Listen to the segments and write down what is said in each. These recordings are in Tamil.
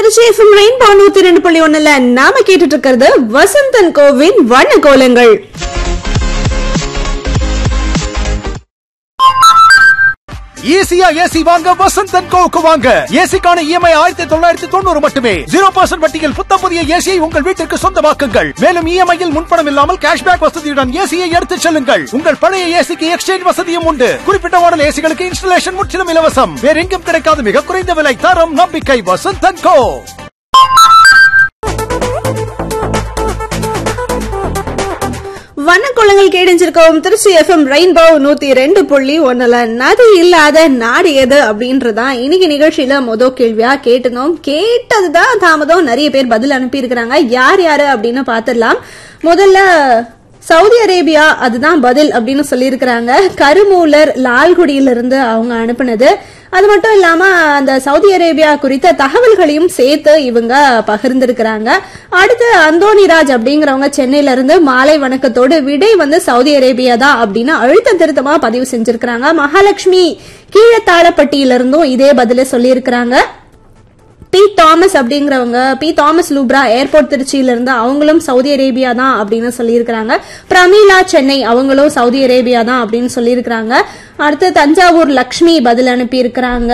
திருச்சி எஃப்எம் ரெயின்போ நூத்தி ரெண்டு புள்ளி ஒண்ணுல நாம கேட்டுட்டு இருக்கிறது வசந்தன் கோவின் வண்ண கோலங்கள் ஈஸியா ஏசி வாங்க வசந்தன் கோவுக்கு வாங்க ஏசிக்கான இஎம்ஐ ஆயிரத்தி தொள்ளாயிரத்தி தொண்ணூறு மட்டுமே ஜீரோ பர்சன்ட் வட்டியில் புத்த புதிய ஏசியை உங்கள் வீட்டிற்கு சொந்தமாக்குங்கள் மேலும் இஎம்ஐயில் முன்பணம் இல்லாமல் கேஷ்பேக் வசதியுடன் ஏசியை எடுத்துச் செல்லுங்கள் உங்கள் பழைய ஏசிக்கு எக்ஸ்சேஞ்ச் வசதியும் உண்டு குறிப்பிட்ட மாடல் ஏசிகளுக்கு இன்ஸ்டலேஷன் முற்றிலும் இலவசம் வேற எங்கும் கிடைக்காத மிக குறைந்த விலை தரம் நம்பிக்கை வசந்தன் கோ வண்ண கோலங்கள் கேடிஞ்சிருக்கோம் திருச்சி எஃப்எம் ரெயின்போ நூத்தி ரெண்டு புள்ளி ஒண்ணுல நதி இல்லாத நாடு எது அப்படின்றதான் இன்னைக்கு நிகழ்ச்சியில மொத கேள்வியா கேட்டிருந்தோம் கேட்டதுதான் தாமதம் நிறைய பேர் பதில் அனுப்பி இருக்கிறாங்க யார் யாரு அப்படின்னு பாத்துடலாம் முதல்ல சவுதி அரேபியா அதுதான் பதில் அப்படின்னு சொல்லியிருக்கிறாங்க கருமூலர் லால்குடியில இருந்து அவங்க அனுப்புனது அது மட்டும் இல்லாம அந்த சவுதி அரேபியா குறித்த தகவல்களையும் சேர்த்து இவங்க பகிர்ந்திருக்கிறாங்க அடுத்து அந்தோனிராஜ் அப்படிங்கிறவங்க சென்னையில இருந்து மாலை வணக்கத்தோடு விடை வந்து சவுதி அரேபியா தான் அப்படின்னு அழுத்த திருத்தமா பதிவு செஞ்சிருக்கிறாங்க மகாலட்சுமி கீழத்தாளப்பட்டியில இருந்தும் இதே பதில சொல்லியிருக்கிறாங்க பி தாமஸ் அப்படிங்கிறவங்க பி தாமஸ் லூப்ரா ஏர்போர்ட் திருச்சியில இருந்து அவங்களும் சவுதி அரேபியா தான் அப்படின்னு சொல்லியிருக்கிறாங்க பிரமீளா சென்னை அவங்களும் சவுதி அரேபியா தான் அப்படின்னு சொல்லியிருக்கிறாங்க அடுத்து தஞ்சாவூர் லக்ஷ்மி பதில் அனுப்பி இருக்கிறாங்க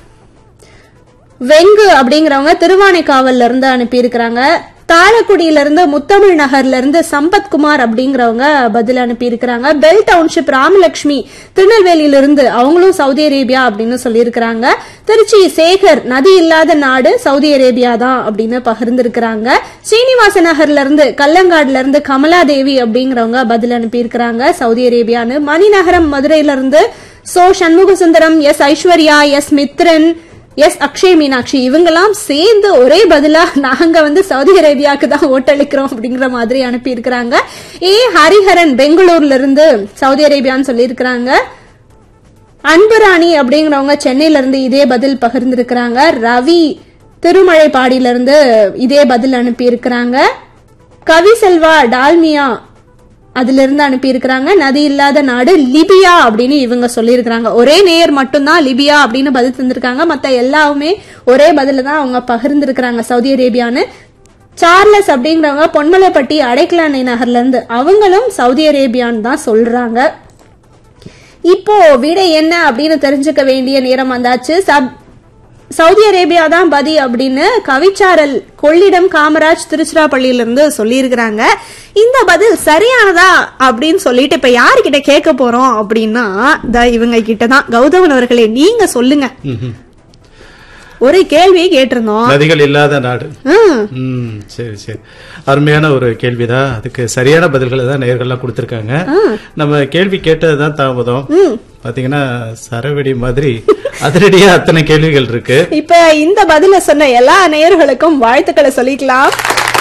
வெங்கு அப்படிங்கிறவங்க திருவானைக்காவல்ல இருந்து அனுப்பி இருக்கிறாங்க தாழக்குடியில இருந்து முத்தமிழ் நகர்ல இருந்து சம்பத்குமார் அப்படிங்கிறவங்க பதில் அனுப்பி இருக்கிறாங்க பெல் டவுன்ஷிப் ராமலட்சுமி திருநெல்வேலியில இருந்து அவங்களும் சவுதி அரேபியா அப்படின்னு சொல்லியிருக்கிறாங்க திருச்சி சேகர் நதி இல்லாத நாடு சவுதி அரேபியா தான் அப்படின்னு பகிர்ந்திருக்கிறாங்க ஸ்ரீனிவாச நகர்ல இருந்து கல்லங்காடுல இருந்து கமலாதேவி அப்படிங்கிறவங்க பதில் அனுப்பி இருக்கிறாங்க சவுதி அரேபியான்னு மணிநகரம் மதுரையில இருந்து சோ Shanmuga Sundaram S Aishwarya S Mithran S Akshay Meenakshi இவங்கெல்லாம் சேர்ந்து ஒரே பதிலா நாங்க வந்து சவுதி அரேபியாவுக்கு தான் ஓட்டளிக்கிறோம் அப்படிங்கிற மாதிரி அனுப்பி இருக்கிறாங்க ஏ ஹரிஹரன் பெங்களூர்ல இருந்து சவுதி அரேபியான்னு சொல்லியிருக்கிறாங்க அன்புராணி அப்படிங்கிறவங்க சென்னையில இருந்து இதே பதில் பகிர்ந்திருக்கிறாங்க ரவி திருமழைப்பாடியில இருந்து இதே பதில் அனுப்பி இருக்கிறாங்க கவி செல்வா டால்மியா அதுல இருந்து அனுப்பி இருக்கிறாங்க நதி இல்லாத நாடு லிபியா அப்படின்னு இவங்க சொல்லியிருக்கிறாங்க ஒரே நேயர் மட்டும்தான் லிபியா அப்படின்னு பதில் தந்திருக்காங்க மத்த எல்லாமே ஒரே பதில தான் அவங்க பகிர்ந்திருக்கிறாங்க சவுதி அரேபியான்னு சார்லஸ் அப்படிங்கிறவங்க பொன்மலைப்பட்டி அடைக்கலானை நகர்ல இருந்து அவங்களும் சவுதி அரேபியான்னு தான் சொல்றாங்க இப்போ விடை என்ன அப்படின்னு தெரிஞ்சுக்க வேண்டிய நேரம் வந்தாச்சு சப் சவுதி அரேபியா தான் பதி அப்படின்னு கவிச்சாரல் கொள்ளிடம் காமராஜ் திருச்சிராப்பள்ளியில இருந்து சொல்லியிருக்கிறாங்க இந்த பதில் சரியானதா அப்படின்னு சொல்லிட்டு இப்ப யாருக்கிட்ட கேட்க போறோம் அப்படின்னா த இவங்க கிட்ட தான் கௌதமன் அவர்களே நீங்க சொல்லுங்க ஒரு கேள்வியை கேட்டிருந்தோம் நதிகள் இல்லாத நாடு ம், ம் சரி சரி அருமையான ஒரு கேள்விதான் அதுக்கு சரியான பதில்களை தான் நேர்கள்லாம் கொடுத்திருக்காங்க நம்ம கேள்வி கேட்டதுதான் தாமதம் பாத்தீங்கன்னா சரவெடி மாதிரி அதிரடியா அத்தனை கேள்விகள் இருக்கு இப்ப இந்த பதில சொன்ன எல்லா நேயர்களுக்கும் வாழ்த்துக்களை சொல்லிக்கலாம்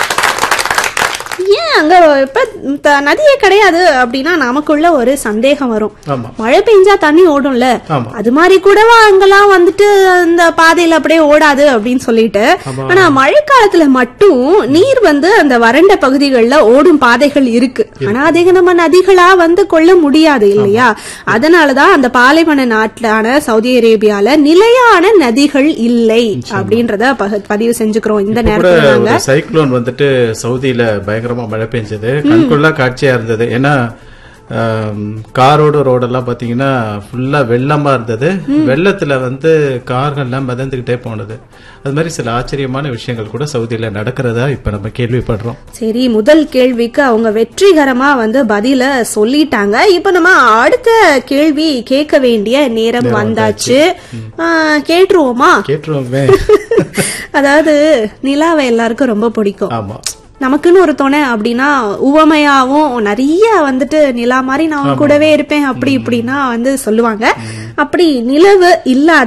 ஏன் அங்க இப்ப த- நதியே கிடையாது அப்படின்னா நமக்குள்ள ஒரு சந்தேகம் வரும் ஆமா மழை பெஞ்சா தண்ணி ஓடும்ல ஆமா. அது மாதிரி கூடவா அங்கெல்லாம் வந்துட்டு அந்த பாதையில அப்படியே ஓடாது அப்படின்னு சொல்லிட்டு ஆமா. ஆனா மழைக்காலத்துல மட்டும் நீர் வந்து அந்த வறண்ட பகுதிகளில் ஓடும் பாதைகள் இருக்கு ஆனா அதை நம்ம நதிகளா வந்து கொள்ள முடியாது இல்லையா அதனாலதான் அந்த பாலைவன நாட்டிலான சவுதி அரேபியால நிலையான நதிகள் இல்லை அப்படின்றத பக- பதிவு செஞ்சுக்கிறோம் இந்த கூட நேரத்துல நாங்க ஒரு சைக்ளோன் வந்துட்டு சவுதியில பயங்கரமா மழை பெஞ்சது கண்கொள்ளா காட்சியா இருந்தது ஏன்னா ஆம், காரோட ரோடெல்லாம் பாத்தீங்கன்னா ஃபுல்லா வெள்ளமா இருந்தது வெள்ளத்துல வந்து கார்கள்லாம் மிதந்துகிட்டே போனது அது மாதிரி சில ஆச்சரியமான விஷயங்கள் கூட சவுதியில நடக்கிறதா இப்ப நம்ம கேள்விப்படுறோம் சரி முதல் கேள்விக்கு அவங்க வெற்றிகரமா வந்து பதில சொல்லிட்டாங்க இப்ப நம்ம அடுத்த கேள்வி கேட்க வேண்டிய நேரம் வந்தாச்சு ஆ, கேட்டுருவோமா கேட்டுருவோமே அதாவது நிலாவை எல்லாருக்கும் ரொம்ப பிடிக்கும் ஆமா நமக்குன்னு ஒரு துணை அப்படின்னா உவமையாவும் நிறைய வந்துட்டு நிலா மாதிரி நான் உன் கூடவே இருப்பேன் அப்படி இப்படின்னா வந்து சொல்லுவாங்க அப்படி நிலவு இல்லாத